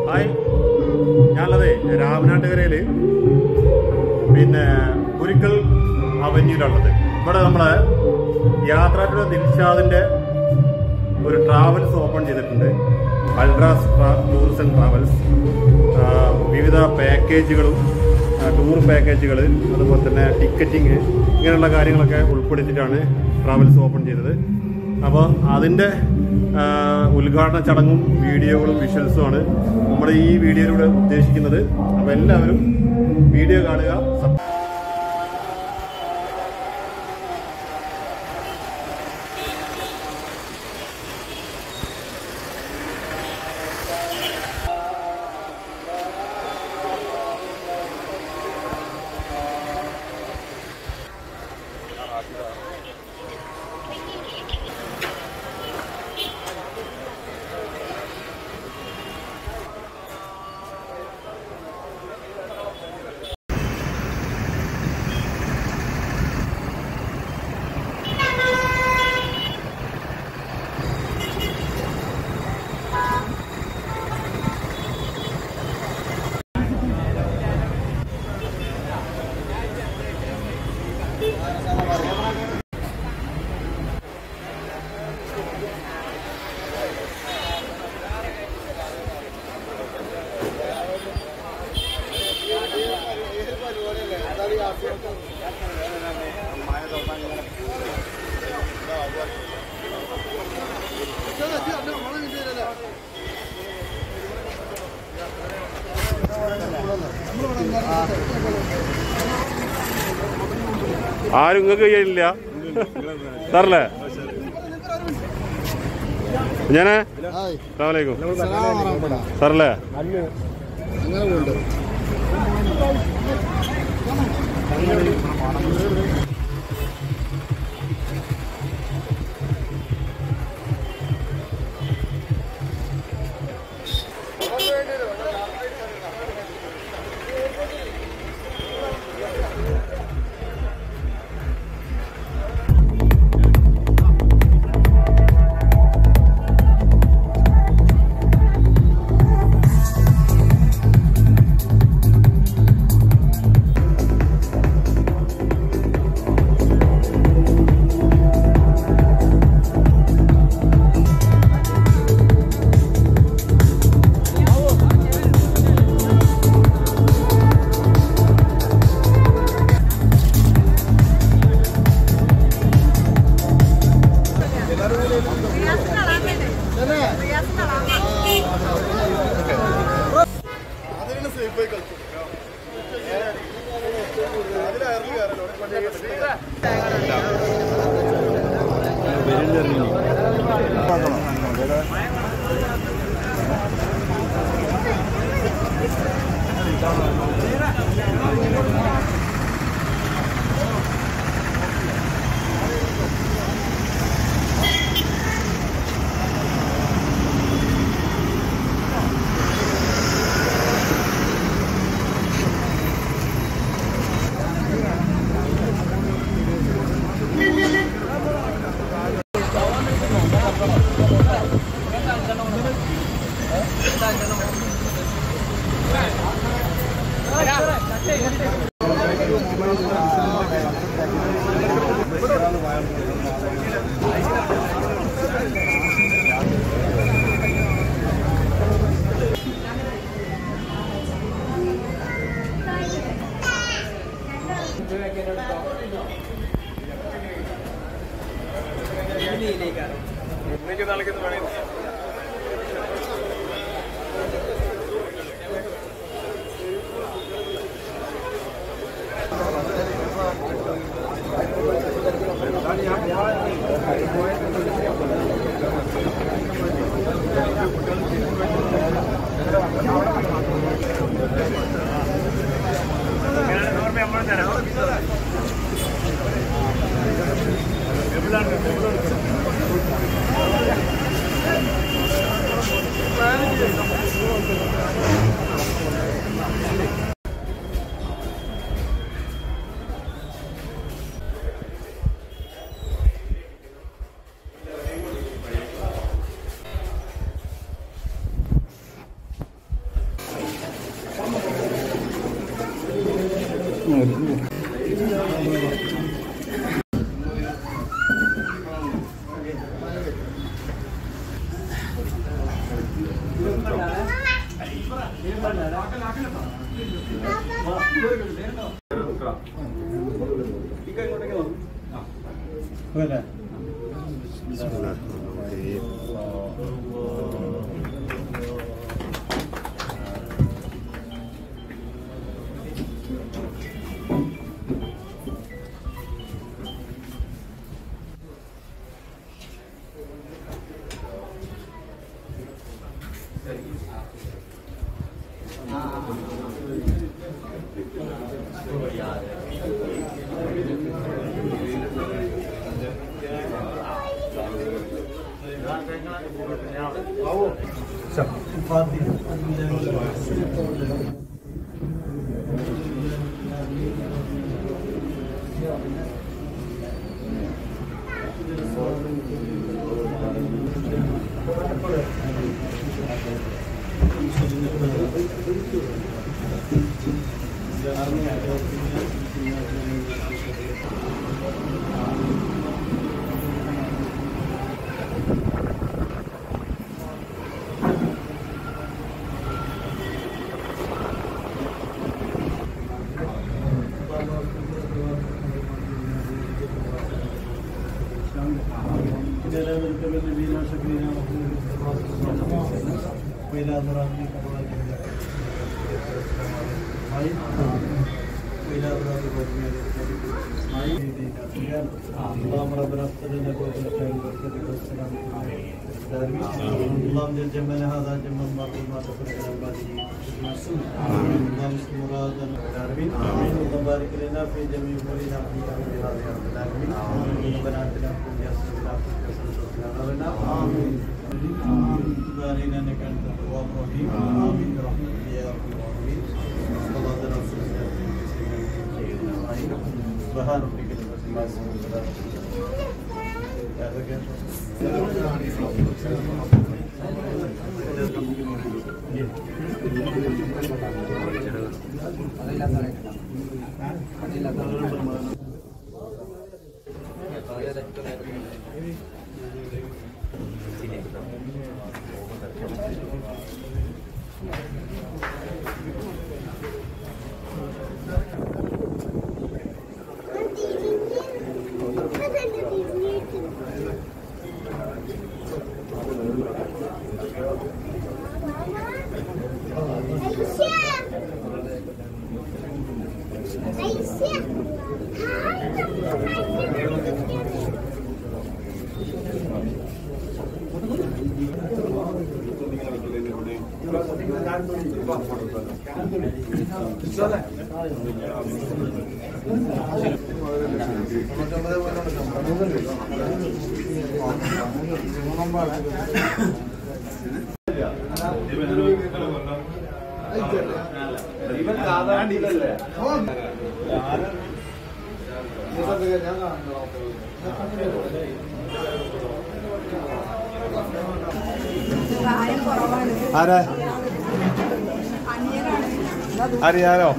Hi ഞാനുള്ളതേ രാമനാട്ടുകരയില് പിന്നെ കുരിക്കൽ അവന്യൂലുള്ളത് ഇവിടെ നമ്മളെ യാത്രാ ദിൽഷാദിന്റെ ഒരു ട്രാവൽസ് ഓപ്പൺ ചെയ്തിട്ടുണ്ട് അൾട്രാസ് ടൂറിസം ആൻഡ് ട്രാവൽസ് ആ, വിവിധ പാക്കേജുകളും ആ, ടൂർ പാക്കേജുകൾ അതുപോലെ തന്നെ ടിക്കറ്റിങ് ഇങ്ങനെയുള്ള കാര്യങ്ങളൊക്കെ ഉൾപ്പെടുത്തിയിട്ടാണ് ട്രാവൽസ് ഓപ്പൺ ചെയ്തത് അപ്പോൾ അതിൻ്റെ ആ, ഉദ്ഘാടന ചടങ്ങും വീഡിയോകളും വിഷ്വൽസുമാണ് നമ്മൾ ഈ വീഡിയോയിലൂടെ ഉദ്ദേശിക്കുന്നത് അപ്പോൾ എല്ലാവരും വീഡിയോ കാണുക സബ് ആരും ഇങ്ങക്ക് കഴിയില്ല സാറല്ലേ ഞാനേ അസ്സലാമലൈക്കും സാറല്ലേ اللهم جل جمال هذا جمال باطل ما تفرق عن بعده اللهم اسم مرادا العالمين اللهم بارك لنا في جميع امورنا في تحويل هذه رب العالمين ربنا اتنا في الدنيا حسنه وفي الاخره حسنه امين بارك انك انت التواب الرحيم امين برحمتك يا ارحم الراحمين صلاه على سيدنا سبحان ربك رب العزه عما يصفون പ്രായം കുറവാണ് ആരാ അന്യനാണ് അറിയാലോ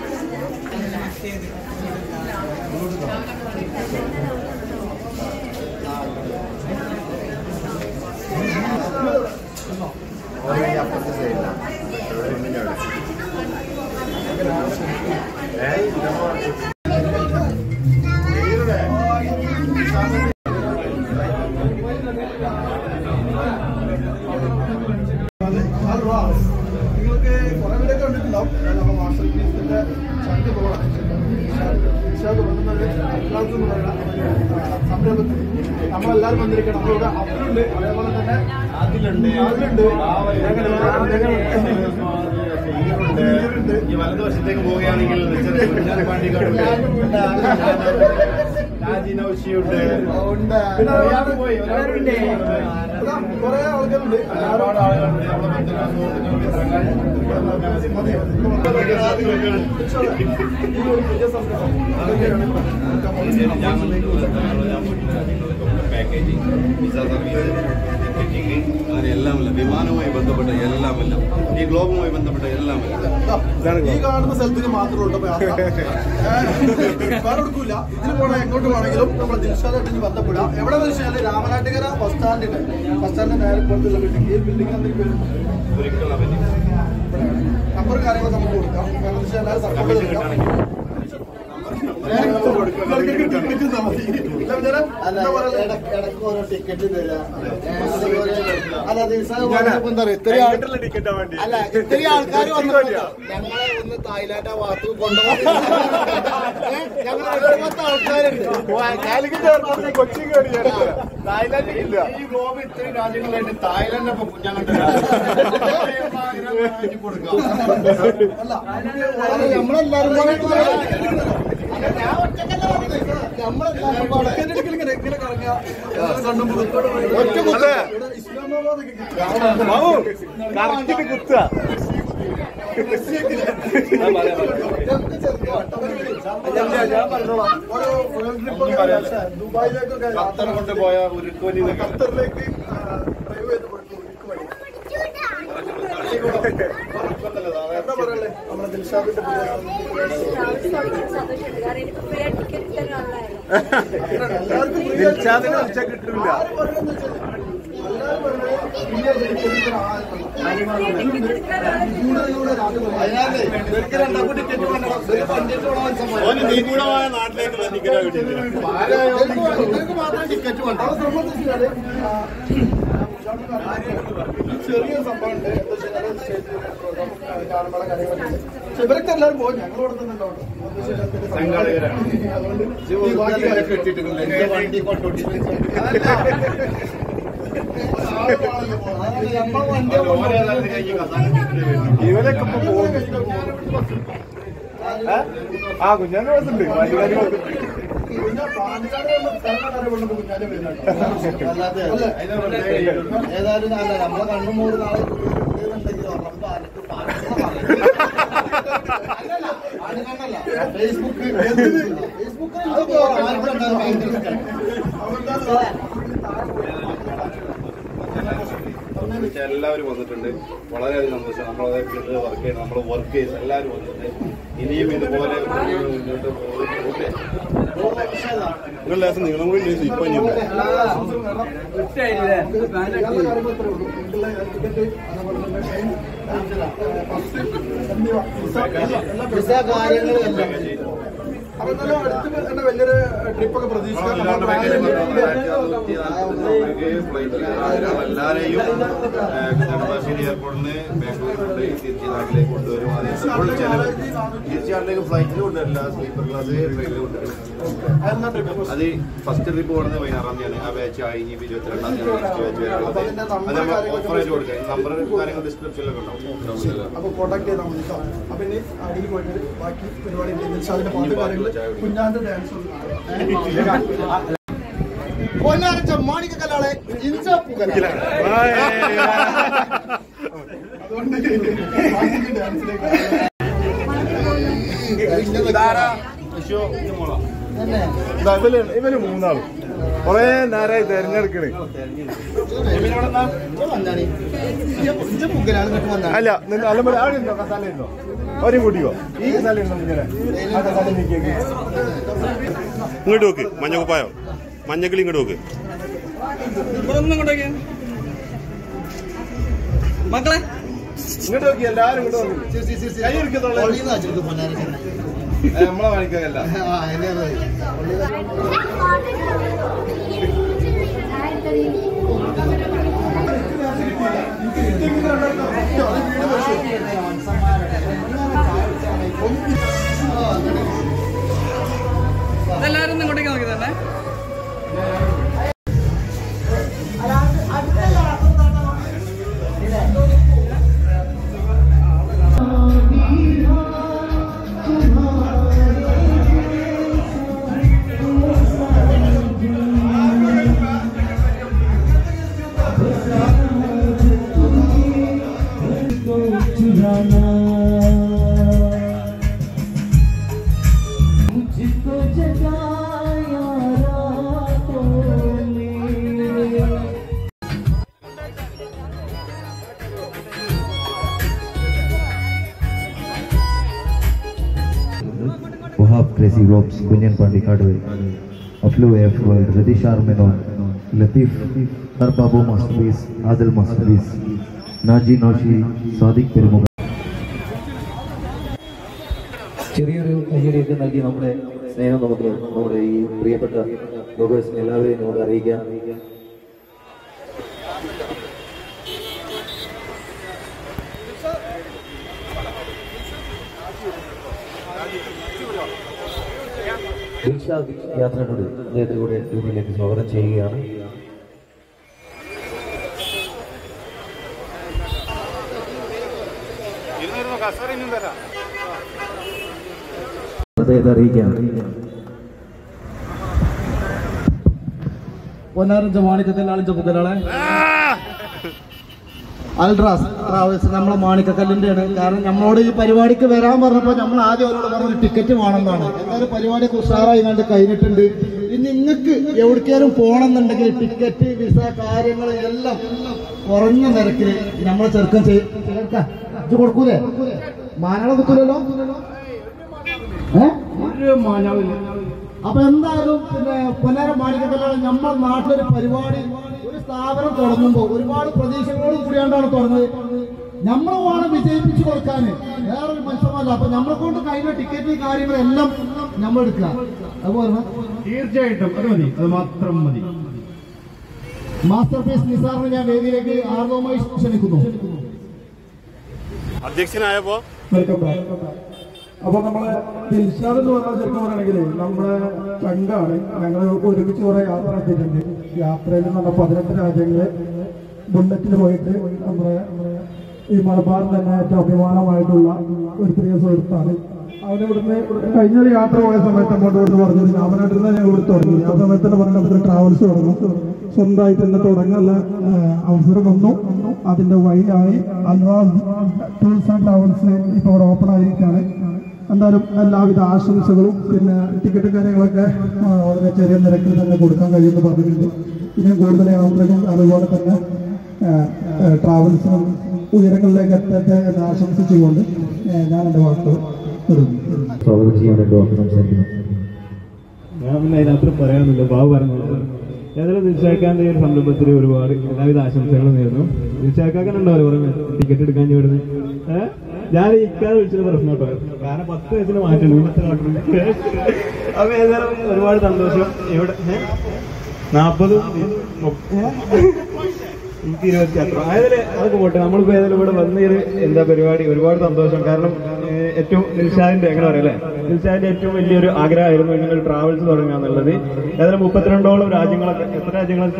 നിങ്ങൾക്ക് കുറെ പേരെ കണ്ടിട്ടുണ്ടാവും നമ്മുടെ മാസ്റ്റർ പീസിന്റെ ചണ്ട് പോകണം സംരംഭത്തിൽ നമ്മളെല്ലാവരും വന്നിരിക്കണം നമ്മളിവിടെ അപ്പുണ്ട് അതേപോലെ തന്നെ അതിലുണ്ട് അതിലുണ്ട് ഈ വലതുവശത്തേക്ക് പോവുകയാണെങ്കിൽ പാണ്ടിക്കാടുണ്ട് രാജി നൗഷിയുണ്ട് ഉണ്ട് പിന്നെ ഒരാൾ പോയി ഒരാളുണ്ട് കുറെ ആൾക്കാരുണ്ട് ഒരുപാട് ആളുകളുണ്ട് നമ്മളെ ബന്ധുക്കളും സുഹൃത്തുക്കളും പാക്കേജിംഗ് വിസ സർവീസ് ടിക്കറ്റിംഗ് അങ്ങനെ എല്ലാമല്ല വിമാനവുമായി ബന്ധപ്പെട്ട എല്ലാമല്ല ഈ ഗ്ലോബുമായി ബന്ധപ്പെട്ട എല്ലാമല്ല ഈ കാണുന്ന സ്ഥലത്തിന് മാത്രമേ ഉള്ളൂ ഇപ്പൊ യാത്ര. ഏഹ് വേറെ എടുക്കൂല ഇതിന് പോണ എങ്ങോട്ട് വേണമെങ്കിലും നമ്മുടെ ദിൽഷാദായിട്ട് ബന്ധപ്പെടാം എവിടെ വെച്ചാൽ രാമനാട്ടുകര ബസ് സ്റ്റാൻഡിന്റെ ബസ് സ്റ്റാൻഡിന്റെ നേരെ പുറത്തുള്ള ബിൽഡിംഗ് ഈ ബിൽഡിംഗ് എന്തെങ്കിലും ഒരിക്കൽ അവധി നമ്പർ കാര്യങ്ങളൊക്കെ നമുക്ക് കൊടുക്കാം കാരണം വെച്ചാൽ എല്ലാവരും സപ്പോർട്ട് കൊടുക്കാം ഇടയ്ക്ക് ഓരോ ടിക്കറ്റ് തരാം അല്ല എന്താ പറയുക ഇത്രയും ആൾ- അല്ല ഇത്രയും ആൾക്കാർ വന്നപ്പോൾ ഞങ്ങളെ ഒന്ന് തായ്ലാന്റ് ആ ഭാഗത്ത് കൊണ്ടുപോകാൻ ഞങ്ങൾ എഴുപത്തി ആൾക്കാരുണ്ട് ഈ ഗ്ലോബ് ഇത്രയും രാജ്യങ്ങളിലായിട്ട് തായ്ലൻഡിനൊപ്പം ഞങ്ങളുടെ കൊടുക്കാം അല്ല അല്ല, നമ്മളെല്ലാരും കൂടെ അല്ല, ഞാൻ ഒറ്റക്കല്ല പറഞ്ഞത്. നമ്മളെല്ലാരും കൂടെ ഇങ്ങനെ ഇങ്ങനെ കറങ്ങുക. എല്ലാവരും കണ്ടും പുറത്തോട്ട് പോയി. ഇവിടെ ഇസ്ലാമാബാദൊക്കെ ഇതൊക്കെ ചെറുതാണ്. ഓരോ വേൾഡ് ട്രിപ്പൊക്കെ ദുബായിലേക്കൊക്കെ ഖത്തർ കൊണ്ടുപോയ ഉരുക്കോലി ഖത്തറിലേക്ക് ഡ്രൈവ് ചെയ്ത് പോയിട്ട് ഉരുക്ക് പണി. എന്താ പറയല്ലേ നമ്മുടെ ദിൽഷാദിന്റെ ദിൽഷാദിനെ വിളിച്ചാൽ കിട്ടില്ല ഓന് നീ കൂടെ പോയ നാട്ടിലേക്ക് ടിക്കറ്റ് കിട്ടിയില്ല മാത്രം ടിക്കറ്റ് വേണ്ട അവ സംബന്ധിച്ചാല് ചെറിയ സംഭവം ഉണ്ട് എന്താ വെച്ചാൽ സ്റ്റേജിൽ പ്രോഗ്രാം കാണുമ്പോൾ കാര്യങ്ങളൊക്കെ ഉണ്ട്. പക്ഷെ ഇവരൊക്കെ എല്ലാവരും പോകും ഞങ്ങൾ ഇവിടെ നിന്നുണ്ടോ വണ്ടി കൊണ്ടോട്ടി ഇവരൊക്കെ ഇപ്പൊ പോകും ആ കുഞ്ഞാന്റെ ബസ്സുണ്ട് വണ്ടിക്കാരി ബസ് ഏതായാലും അല്ല നമ്മളെ കണ്ണും മൂന്ന് നാളെ ഉണ്ടെങ്കിൽ നമുക്ക് ആർക്ക് അല്ലല്ല, ആര് കണ്ണല്ല. ഫേസ്ബുക്ക് ഫേസ്ബുക്കിൽ ആർക്കും ഉണ്ടാകും ഭയങ്കര ഇഷ്ടമാണ്. എല്ലാവരും വന്നിട്ടുണ്ട് വളരെയധികം സന്തോഷം നമ്മളെ ഫീൽഡിൽ വർക്ക് ചെയ്യുന്ന നമ്മൾ വർക്ക് ചെയ്യുന്ന എല്ലാവരും വന്നിട്ടുണ്ട് ഇനിയും ഇതുപോലെ മുന്നോട്ട് പോകട്ടെ നിങ്ങൾ ലേശം നീളം കൂടി ഉണ്ട് ഇപ്പൊ ഇനി ഉണ്ട്. വിസ കാര്യങ്ങളെല്ലാം അപ്പൊ എന്തായാലും അടുത്ത് തന്നെ വലിയൊരു ട്രിപ്പൊക്കെ പ്രതീക്ഷിക്കാം നമ്മുടെ എല്ലാരെയും നെടുമ്പാശ്ശേരി എയർപോർട്ടിൽ നിന്ന് ബാംഗ്ലൂർ കൊണ്ടുപോയി തിരിച്ച് നാട്ടിലേക്ക് കൊണ്ടുവരും അതിന് ഫുൾ ചെലവ് തിരിച്ച് നാട്ടിലേക്ക് ഫ്ലൈറ്റിൽ കൊണ്ടുവരില്ല സ്ലീപ്പർ ക്ലാസ് ട്രെയിനിൽ കൊണ്ടുവരും എന്നാ ട്രിപ്പ് അത് ഫസ്റ്റ് ട്രിപ്പ് പോകുന്നത് പതിനാറാം തീയതി ആ ബാച്ച് കഴിഞ്ഞ് ഇപ്പൊ ഇരുപത്തിരണ്ടാം തീയതി നെക്സ്റ്റ് ബാച്ച് വരാനുള്ളത് അത് നമ്മൾ ഓഫറായിട്ട് കൊടുക്കാം നമ്പർ കാര്യങ്ങൾ ഡിസ്ക്രിപ്ഷനിലൊക്കെ ഉണ്ടാവും അപ്പൊ കോണ്ടാക്ട് ചെയ്താൽ മതി കേട്ടോ അപ്പൊ ഇനി അടിയിൽ പോയിട്ട് ബാക്കി പരിപാടി അതിന്റെ പാട്ട് കാര്യങ്ങൾ കുഞ്ഞാന്റെ ഡാൻസ് പൊന്നാരച്ച മാണിക്ക കലാളെ ഇൻസാപ്പുകല അതുകൊണ്ട് ബാക്കി ഡാൻസിലേക്ക് ഇവര് മൂന്നാളും കൊറേ നേരമായി തെരഞ്ഞെടുക്കണേ അല്ല നിങ്ങൾ അല്ല പോലെ അവിടെ ഉണ്ടോ കസാല ഉണ്ടോ ഒരു കൂട്ടിക്കോ ഈ കസാല ഉണ്ടോ ഇങ്ങനെ ആ കസാല നീക്കിയേക്ക് ഇങ്ങോട്ട് നോക്ക് മഞ്ഞ കുപ്പായോ മഞ്ഞക്കിളി ഇങ്ങോട്ട് നോക്ക് മക്കളെ ഇങ്ങോട്ട് നോക്കി എല്ലാരും ഇങ്ങോട്ട് നോക്കി കൈ എടുക്കത്തോളൂ നമ്മളെ കാണിക്കാനല്ല എല്ലാവരും ഒന്ന് ഇങ്ങോട്ടേക്ക് നോക്കി തന്നെ ആ चुराना मुझको जगाया रातों में Wahab Crazy Ropes, Bunyan Pandi Hardware, Aflu AF World, Radish Armenon, Latif, Tarbabu Masterpiece, Adil Masterpiece, Naji Noshi, Sadiq Perumuga. ചെറിയൊരു കയ്യടിയൊക്കെ നൽകി നമ്മുടെ സ്നേഹം നമുക്ക് നമ്മുടെ ഈ പ്രിയപ്പെട്ട ലോകേഴ്സിനെ എല്ലാവരെയും നമുക്ക് അറിയിക്കാം ദിൽഷാദ് യാത്രയോട് അദ്ദേഹത്തെ കൂടെ ഡ്യൂട്ടിയിലേക്ക് സ്വാഗതം ചെയ്യുകയാണ് അദ്ദേഹത്തെ അറിയിക്കാം പൊന്നാരഞ്ച മാണിക്കക്കല്ലാളിഞ്ച പുകലാളെ അൽട്രാസ് ട്രാവൽസ് നമ്മളെ മാണിക്കക്കല്ലിന്റെ ആണ് കാരണം നമ്മളോട് ഈ പരിപാടിക്ക് വരാൻ പറഞ്ഞപ്പോൾ നമ്മൾ ആദ്യം അവരോട് പറഞ്ഞ ടിക്കറ്റ് വേണമെന്നാണ് എന്തായാലും പരിപാടിയൊക്കെ ഉഷാറായി കണ്ട് കഴിഞ്ഞിട്ടുണ്ട് ഇനി നിങ്ങൾക്ക് എവിടേക്കാരും പോകണമെന്നുണ്ടെങ്കിൽ ടിക്കറ്റ് വിസ കാര്യങ്ങൾ എല്ലാം കുറഞ്ഞ നിരക്കിൽ നമ്മളെ ചെറുക്കം ചെയ്ത് ഇത് കൊടുക്കൂലേ മാനാളെ നിൽക്കൂലല്ലോ ഏ ഒരു മാനാവില്ല അപ്പൊ എന്തായാലും പിന്നെ പൊന്നാര മാണിക്കല്ലാണ് നമ്മുടെ നാട്ടിലൊരു പരിപാടി ഒരു സ്ഥാപനം തുടങ്ങുമ്പോൾ ഒരുപാട് പ്രതീക്ഷകളോട് കൂടിയാണ്ടാണ് തുറന്നത് നമ്മളെ വേണം വിജയിപ്പിച്ചു കൊടുക്കാൻ വേറൊരു മനുഷ്യന്മാരല്ല അപ്പൊ നമ്മളെ കൊണ്ട് കഴിഞ്ഞ ടിക്കറ്റ് കാര്യങ്ങളെല്ലാം നമ്മൾ എടുക്കുക അതുപോലെ തീർച്ചയായിട്ടും അത് മതി അത് മാത്രം മതി മാസ്റ്റർ പീസ് നിസാറിനെ ഞാൻ വേദിയിലേക്ക് ആർദവമായി ക്ഷണിക്കുന്നു അധ്യക്ഷനായപ്പോ വെൽക്കം ബാക്ക് അപ്പൊ നമ്മളെ ദിൽഷാദ് എന്ന് പറഞ്ഞ ചെറുപ്പം പറയുകയാണെങ്കിൽ നമ്മളെ ചങ്കാണ് ഞങ്ങൾ ഒരുമിച്ച് കുറെ യാത്ര നടത്തിയിട്ടുണ്ട് യാത്രയിൽ നമ്മൾ പതിനെട്ട് രാജ്യങ്ങള് ബുള്ളറ്റിൽ പോയിട്ട് നമ്മുടെ ഈ മലബാറിൽ തന്നെ ഏറ്റവും അഭിമാനമായിട്ടുള്ള ഒരു പ്രിയ സുഹൃത്താണ് അവന് ഇവിടുന്ന് കഴിഞ്ഞ ഒരു യാത്ര പോയ സമയത്ത് അങ്ങോട്ട് ഇവിടുന്ന് പറഞ്ഞിരുന്നു അവനായിട്ട് തന്നെ ഞങ്ങൾ ഇവിടെ തുടങ്ങി ആ സമയത്ത് തന്നെ പറഞ്ഞു നമുക്ക് ട്രാവൽസ് തുടങ്ങും സ്വന്തമായിട്ട് തന്നെ തുടങ്ങാനുള്ള ആ, അവസരം വന്നു അതിന്റെ വഴിയായി അൽവാസ് ടൂൾസ് ആൻഡ് ട്രാവൽസ് ഇപ്പോൾ ഇവിടെ ഓപ്പൺ ആയിരിക്കുകയാണ് എന്തായാലും എല്ലാവിധ ആശംസകളും പിന്നെ ടിക്കറ്റ് കാര്യങ്ങളൊക്കെ ആ, വളരെ ചെറിയ നിരക്കിൽ തന്നെ കൊടുക്കാൻ കഴിയുമെന്ന് പറഞ്ഞിട്ടുണ്ട് ഇനിയും കൂടുതൽ യാത്രകളും അതുപോലെ തന്നെ ട്രാവൽസിനും ഉയരങ്ങളിലേക്ക് എത്തട്ടെ എന്ന് ആശംസിച്ചുകൊണ്ട് ആ, ഞാൻ എൻ്റെ വാക്കുകൾ നിർത്തുന്നു സ്വാഗതം ചെയ്യാൻ വേണ്ടി വാക്ക് സംസാരിക്കുന്നു ഞാൻ പിന്നെ അതിനകത്ത് പറയാനില്ല ബാബു പറഞ്ഞത് ഏതായാലും ദിൽഷാക്കാന്റെ ഈ ഒരു സംരംഭത്തിൽ ഒരുപാട് എല്ലാവിധ ആശംസകളും നേരുന്നു ദിൽഷാക്കാൻ ഉണ്ടാവില്ല കുറെ ടിക്കറ്റ് എടുക്കാൻ ഇവിടുന്ന് ഏഹ് ഞാൻ ഇക്കാതെ വിളിച്ചത് പ്രശ്നം കേട്ടോ കാരണം പത്ത് വയസ്സിന് മാറ്റുണ്ട് ഇന്നത്തെ കാട്ടുന്നുണ്ട് അപ്പൊ ഏതായാലും ഒരുപാട് സന്തോഷം ഇവിടെ നാൽപ്പത് എനിക്ക് ഇരുപത്തി അത്ര ആയതില് അതൊക്കെ പോട്ടെ നമ്മളിപ്പോ ഏതായാലും ഇവിടെ വന്ന ഒരു എന്താ പരിപാടി ഒരുപാട് സന്തോഷം കാരണം ഏഹ്, ഏറ്റവും നിൽഷാദിന്റെ എങ്ങനെ പറയാം അല്ലെ നിൽഷാദിന്റെ ഏറ്റവും വലിയൊരു ആഗ്രഹമായിരുന്നു ഇങ്ങനെ ഒരു ട്രാവൽസ് തുടങ്ങുക എന്നുള്ളത് ഏതായാലും മുപ്പത്തിരണ്ടോളം രാജ്യങ്ങളൊക്കെ എത്ര രാജ്യങ്ങളൊക്കെ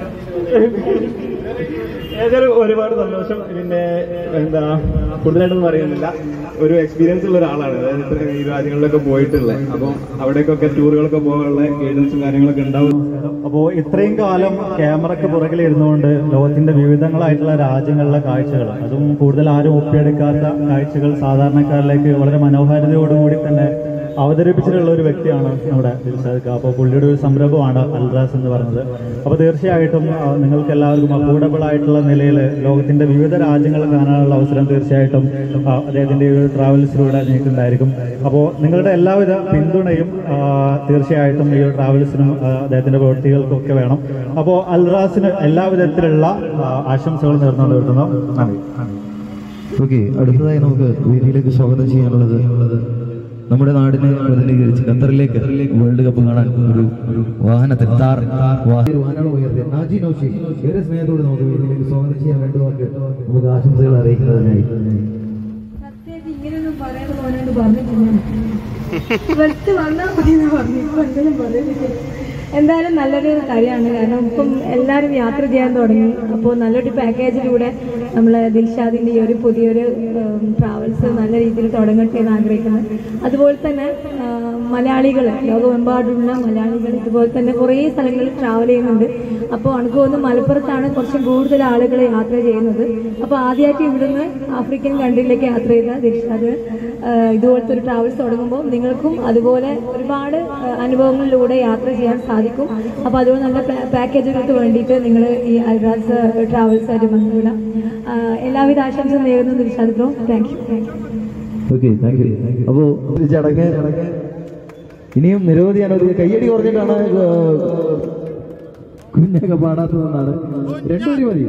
ഏതായാലും ഒരുപാട് സന്തോഷം പിന്നെ എന്താ കൂടുതലായിട്ടൊന്നും പറയുന്നില്ല ഒരു എക്സ്പീരിയൻസ് ഉള്ള ഒരാളാണ് അതായത് ഇത്ര ഈ രാജ്യങ്ങളിലൊക്കെ പോയിട്ടുള്ളത് അപ്പം അവിടേക്കൊക്കെ ടൂറുകളൊക്കെ പോകാനുള്ള ഗൈഡൻസും കാര്യങ്ങളൊക്കെ ഉണ്ടാവും അപ്പോൾ ഇത്രയും കാലം ക്യാമറയ്ക്ക് പുറകിൽ ഇരുന്നുകൊണ്ട് ലോകത്തിന്റെ വിവിധങ്ങളായിട്ടുള്ള രാജ്യങ്ങളിലെ കാഴ്ചകൾ അതും കൂടുതൽ ആരും ഒപ്പിയെടുക്കാത്ത കാഴ്ചകൾ സാധാരണക്കാരിലേക്ക് വളരെ മനോഹാരിതയോടുകൂടി തന്നെ അവതരിപ്പിച്ചിട്ടുള്ള ഒരു വ്യക്തിയാണ് നമ്മുടെ ദിൽഷാദ് ഖാ അപ്പോൾ പുള്ളിയുടെ ഒരു സംരംഭമാണ് അൽറാസ് എന്ന് പറയുന്നത് അപ്പോൾ തീർച്ചയായിട്ടും ആ, നിങ്ങൾക്ക് എല്ലാവർക്കും അഫോർഡബിൾ ആയിട്ടുള്ള നിലയിൽ ലോകത്തിന്റെ വിവിധ രാജ്യങ്ങൾ കാണാനുള്ള അവസരം തീർച്ചയായിട്ടും ആ, അദ്ദേഹത്തിന്റെ ഈ ഒരു ട്രാവൽസിലൂടെ നിങ്ങൾക്കുണ്ടായിരിക്കും അപ്പോൾ നിങ്ങളുടെ എല്ലാവിധ പിന്തുണയും ആ, തീർച്ചയായിട്ടും ഈ ഒരു ട്രാവൽസിനും ആ, അദ്ദേഹത്തിന്റെ പ്രവൃത്തികൾക്കും ഒക്കെ വേണം അപ്പോൾ അൽറാസിന് എല്ലാവിധത്തിലുള്ള ആ, ആശംസകൾ നേർന്നുകൊണ്ട് നിർത്തുന്നു നന്ദി ഓക്കെ അടുത്തതായി നമുക്ക് വേദിയിലേക്ക് സ്വാഗതം ചെയ്യാനുള്ളത് നമ്മുടെ നാടിനെ പ്രതിനിധീകരിച്ച് ഖത്തറിലേക്ക് വേൾഡ് കപ്പ് കാണാൻ ഒരു ഒരു വാഹനത്തിൽ താർ ഒരു വാഹനം ഉയർത്തി നാജി നൌഷി ഏറെ സ്നേഹത്തോടെ നമുക്ക് വേദിയിലേക്ക് സ്വാഗതം ചെയ്യാൻ വേണ്ടി വാക്ക് നമുക്ക് ആശംസകൾ അറിയിക്കുന്നതിനായി സത്യമായിട്ട് ഇങ്ങനെയൊന്നും പറയാതെ പോകാനായിട്ട് പറഞ്ഞിട്ടില്ല വെച്ച് വന്നാൽ മതി എന്ന് പറഞ്ഞു ഇപ്പൊ എന്തെങ്കിലും പറയുന്നില്ല എന്തായാലും നല്ലൊരു കാര്യമാണ് കാരണം ഇപ്പം എല്ലാവരും യാത്ര ചെയ്യാൻ തുടങ്ങി അപ്പോൾ നല്ലൊരു പാക്കേജിലൂടെ നമ്മൾ ദിൽഷാദിൻ്റെ ഈ ഒരു പുതിയൊരു ട്രാവൽസ് നല്ല രീതിയിൽ തുടങ്ങട്ടെ എന്ന് ആഗ്രഹിക്കുന്നത് അതുപോലെ തന്നെ മലയാളികൾ ലോകമെമ്പാടുള്ള മലയാളികൾ ഇതുപോലെ തന്നെ കുറേ സ്ഥലങ്ങളിൽ ട്രാവൽ ചെയ്യുന്നുണ്ട് അപ്പോൾ എനിക്ക് തോന്നുന്നു മലപ്പുറത്താണ് കുറച്ചും കൂടുതൽ ആളുകൾ യാത്ര ചെയ്യുന്നത് അപ്പോൾ ആദ്യമായിട്ട് ഇവിടുന്ന് ആഫ്രിക്കൻ കൺട്രിയിലേക്ക് യാത്ര ചെയ്ത ദിൽഷാദ് ആഹ് ഇതുപോലത്തെ ഒരു ട്രാവൽസ് തുടങ്ങുമ്പോൾ നിങ്ങൾക്കും അതുപോലെ ഒരുപാട് ആഹ് അനുഭവങ്ങളിലൂടെ യാത്ര ചെയ്യാൻ സാധിക്കും അപ്പോൾ അതുകൊണ്ട് നല്ല പാ- പാക്കേജുകൾക്ക് വേണ്ടിയിട്ട് നിങ്ങൾ ഈ അൽറാസ് ട്രാവൽസ് ആയിട്ട് ബന്ധപ്പെടാം ആഹ് എല്ലാവിധ ആശംസ നേരുന്നു Dilshad bro thank you thank you okay thank you അപ്പോൾ ഈ ചടങ്ങ് ഇനിയും നിരവധി അനവധി കയ്യടി കുറഞ്ഞിട്ടാണ് ഏഹ്, കുഞ്ഞൊക്കെ പാടാത്തതെന്നാണ് രണ്ടുപേരും മതി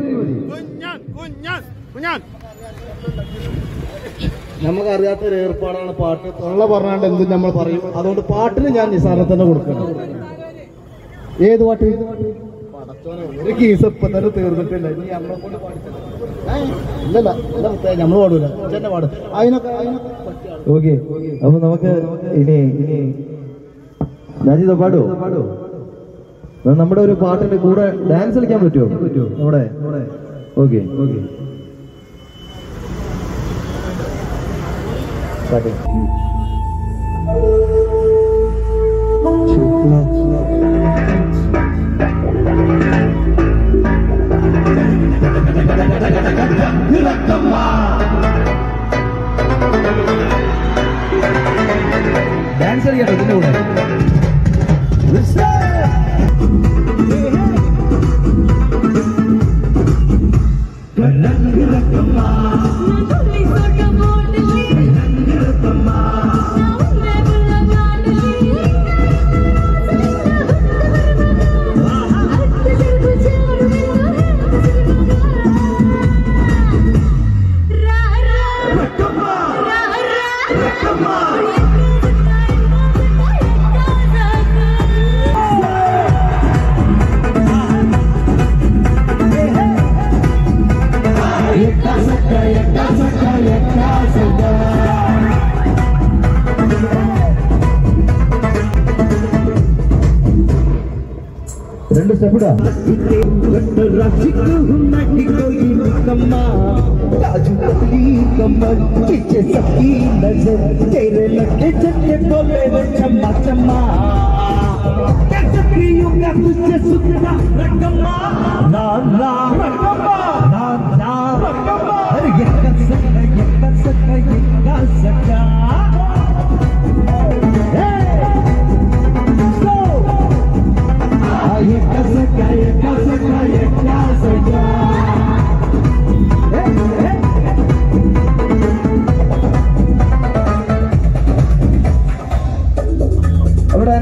നമുക്കറിയാത്ത ഒരു ഏർപ്പാടാണ് പാട്ട് തൊള്ള പറഞ്ഞാണ്ട് എന്തും നമ്മൾ പറയും അതുകൊണ്ട് പാട്ടിന് ഞാൻ നിസാറിനെ തന്നെ കൊടുക്കണം ഏത് പാട്ട് പടച്ചോനെ, ഒരു കീസ് ഇപ്പൊ തന്നെ തീർന്നിട്ടില്ല ഇനി നമ്മളെ കൊണ്ട് പാടിത്തരാം. ഏയ്, ഇല്ലല്ല ഇല്ല മുത്തേ, നമ്മള് പാടൂല തന്നെ പാടും അതിനൊക്കെ അതിനൊക്കെ പറ്റിയ ആള്. ഓക്കെ അപ്പൊ നമുക്ക് ഇനി ഇനി രാജിത പാടോ പാടോ നമ്മുടെ ഒരു പാട്ടിന്റെ കൂടെ ഡാൻസ് കളിക്കാൻ പറ്റുമോ പറ്റുമോ നമ്മുടെ ഓക്കെ ഓക്കെ ഡാൻസ് കളിക്കാൻ ഇതിന്റെ കൂടെ രണ്ട് സ്റ്റെപ്പ് ഇടാ അവിടെ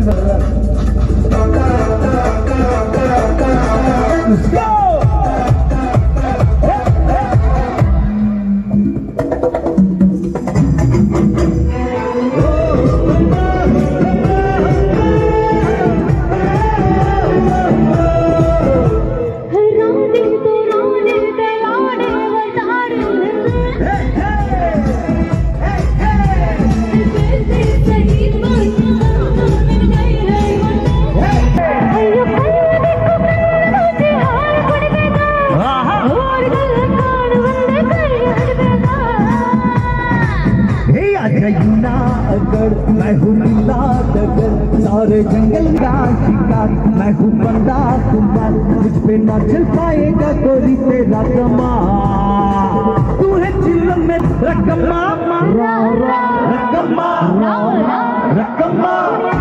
अगर मैं हूँ नीला डगर सारे जंगल का शिकार मैं हूँ बंदा कुमार मुझ पे ना चल पाएगा कोई तेरा कमा तू है चिल्लम में रकमा रा रा रकमा रा रा रकमा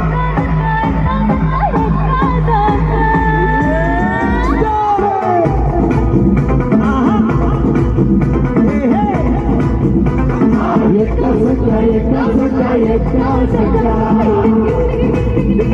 ये कर सकता ये कर सकता ये कर सकता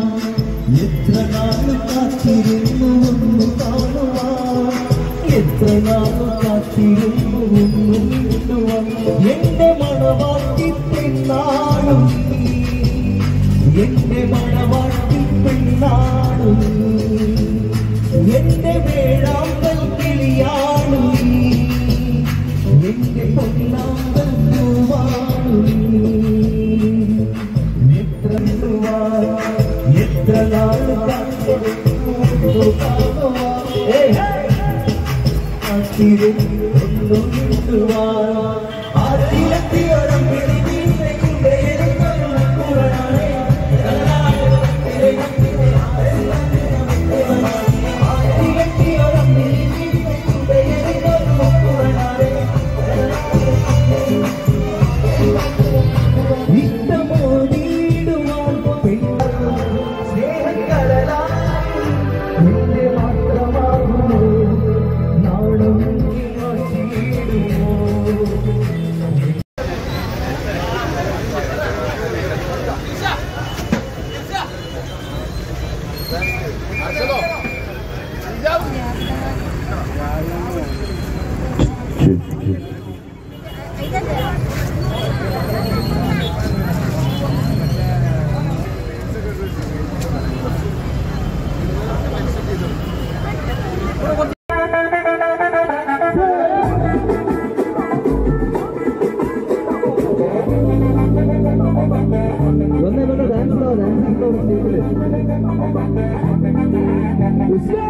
എത്ര നാളു കാത്തിരുന്നു ഒന്നും കിട്ടുവാൻ എന്റെ മണവാട്ടി പെണ്ണാണു നീ. എന്റെ മണവാട്ടി പെണ്ണാണു നീ. എന്റെ വേഴാമ്പൽ കിളിയാണു നീ. എന്റെ പൊന്നാമ്പൽ പൂവാണു നീ. എത്ര നാൾ എത്ര നാൾ കാത്തിരുന്നു കാണുവാൻ. ഏയ് ഹേ. കാത്തിരുന്നു കിട്ടുവാൻ. ആറ്റിലെത്തിയൊരം പിടിവിന്റെ കുടയിരുന്നൊരു കുരണേ. ആറ്റിലെത്തിയൊരം പിടിവിന്റെ കുടയിരുന്നൊരു കുരണേ. ഇഷ്ടമോടിയിടുവാൻ പെണ്ണു സ്നേഹക്കടലായി നിന്റെ മാത്രമാകുമോ നാളും മാറ്റിയിടുമോ വന്നേ വന്നേ ഡാൻസ് ഡാൻസ് സ്റ്റേജില് Let's go!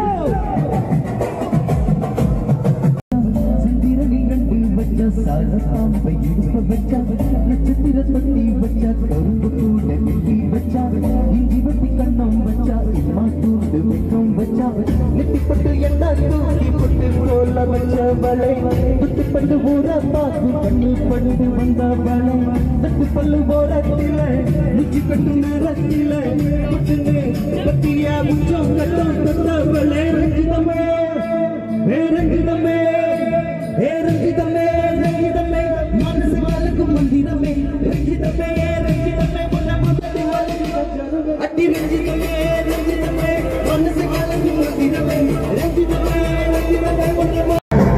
சிந்திரனை கண்டு வச்ச சாரசாம்பை இடுப்ப வச்சா நட்சத்திர தட்டி வச்சா கரும்பு கூட நெட்டி வச்சா இஞ்சி வட்டி கண்ணம் வச்சா இம்மா தூண்டு வெக்கம் வச்சா நெட்டிப்பட்டு என்ன தூக்கி பட்டு போல வச்ச வளை துட்டு பட்டு ஊற பார்த்து கண்ணு பட்டு வந்த வளை தட்டு பல்லு போரத்தில நிச்சி கட்டு நேரத்தில பட்டுனே பத்தியா முச்சம் கட்டம் தொட்ட வளை ரஞ்சிதமே ஏ ரஞ்சிதமே ஏ ரஞ்சிதமே ரஞ்சிதமே மனசு வளர்க்கும் மந்திரமே ரஞ்சிதமே ரஞ்சிதமே பொண்ண முதல் அட்டி ரஞ்சிதமே ரஞ்சிதமே மனசு வளர்க்கும் மந்திரமே ரஞ்சிதமே ரஞ்சிதமே பொண்ண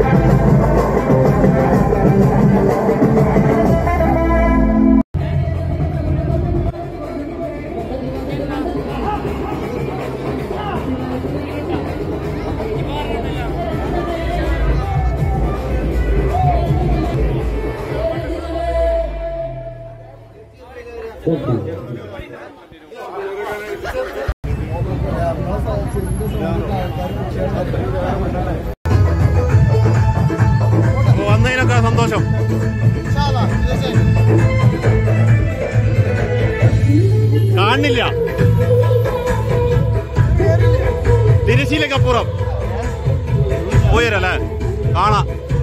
അപ്പൊ വന്നതിനൊക്കെ സന്തോഷം കാണില്ല തിരശ്ശീലക്കപ്പുറം പോയരല്ലേ കാണാം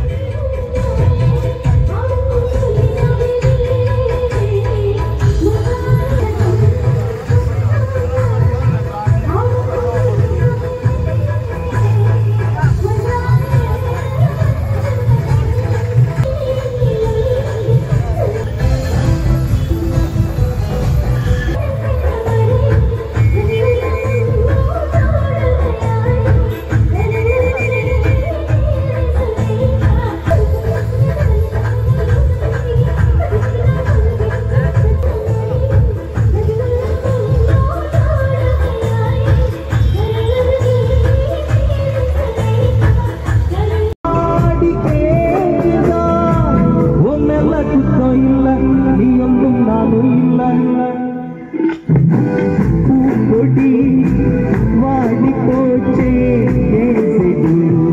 ಒಮ್ಮೆಲ್ಲ ಕುತ್ತೋ ಇಲ್ಲ ನೀಯೊಂದು ನಾನು ಇಲ್ಲ பூக்கொடி வாடி போச்சே ஏசடி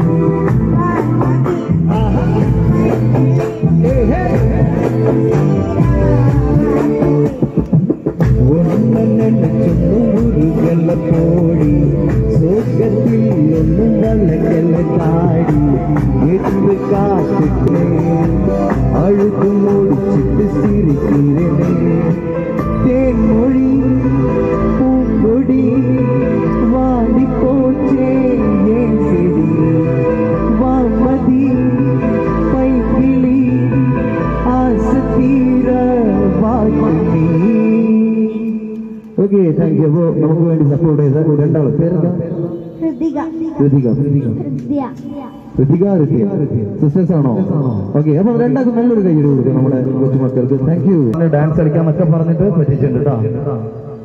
ஒன்னு நினைச்சொன்னு முருகல்ல போடி சோகத்தில் ஒன்னும் வளர்க்கல தாடி எட்டு காத்துட்டேன் அழுது முடிச்சிட்டு சிரிக்கிறேனே தேன்மொழி பூங்கொடி வாடி போச்சே ஏன் செடி வாமதி பைக்கிளி ஆசை தீர വാഴ്ത്തി ഓക്കെ താങ്ക് യു അപ്പോൾ നമുക്ക് വേണ്ടി സപ്പോർട്ട് ചെയ്ത രണ്ടാൾ പേരെന്താ ഹൃദിക ഋതിക ഋതിക ഹൃദ്യ ഋതിക ഋതിക സിസ്റ്റേഴ്സ് ആണോ ഓക്കെ അപ്പൊ രണ്ടാക്കും നല്ലൊരു കൈയ്യടി കൊടുക്കും നമ്മുടെ കൊച്ചുമക്കൾക്ക് താങ്ക് യു ഡാൻസ് കളിക്കാന്നൊക്കെ പറഞ്ഞിട്ട് പറ്റിച്ചിട്ടുണ്ട് കേട്ടോ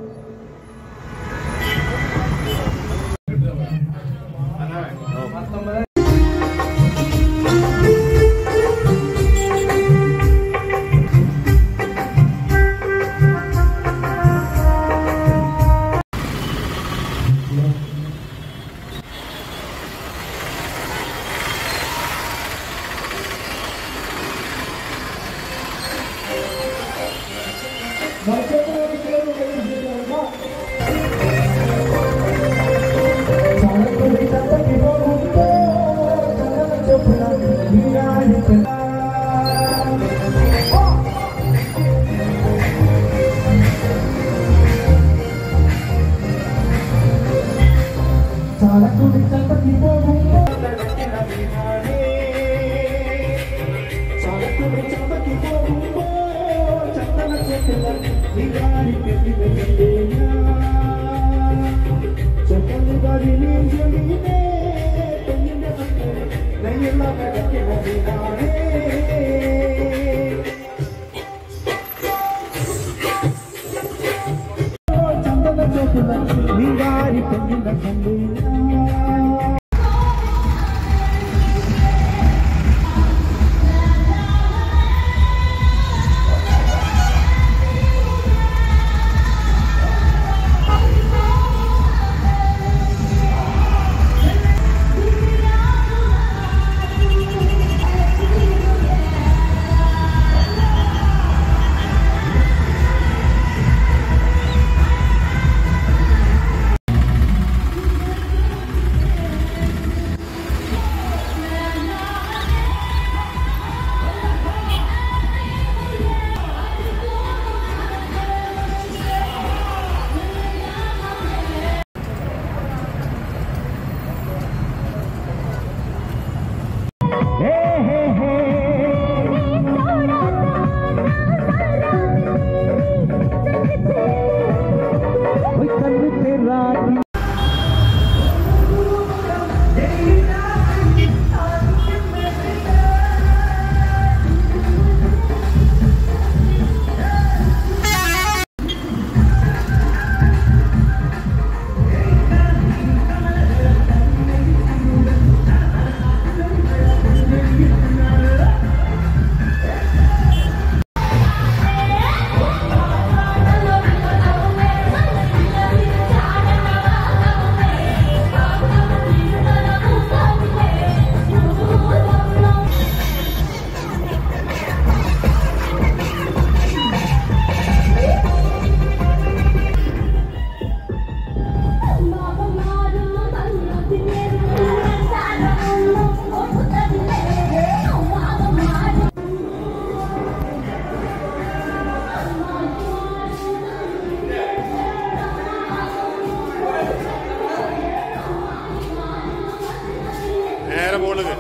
നേരെ പോണത്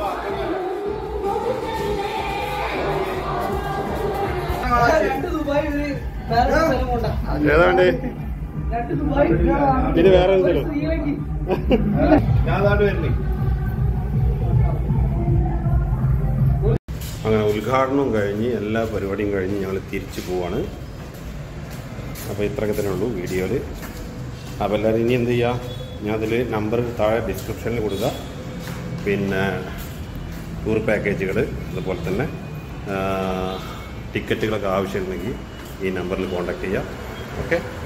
രണ്ട് ദുബായ് ഒരു വേറെ ഒരു സ്ഥലം കൊണ്ടാ. ഏതാണ്ട് രണ്ട് ദുബായ് ഇത് വേറെ ഒരു സ്ഥലം. ശ്രീലങ്കി ഞാൻ നാട് വരുന്നേ അങ്ങനെ ഉദ്ഘാടനം കഴിഞ്ഞ് എല്ലാ പരിപാടിയും കഴിഞ്ഞ് ഞങ്ങൾ തിരിച്ചു പോവാണ് അപ്പോൾ ഇത്രയൊക്കെ തന്നെ ഉള്ളൂ വീഡിയോയിൽ അപ്പോൾ എല്ലാവരും ഇനി എന്ത് ചെയ്യുക ഞാൻ അതിൽ നമ്പർ താഴെ ഡിസ്ക്രിപ്ഷനിൽ കൊടുക്കുക പിന്നെ ടൂർ പാക്കേജുകൾ അതുപോലെ തന്നെ ആ, ടിക്കറ്റുകളൊക്കെ ആവശ്യമുണ്ടെങ്കിൽ ഈ നമ്പറിൽ കോൺടാക്ട് ചെയ്യുക ഓക്കെ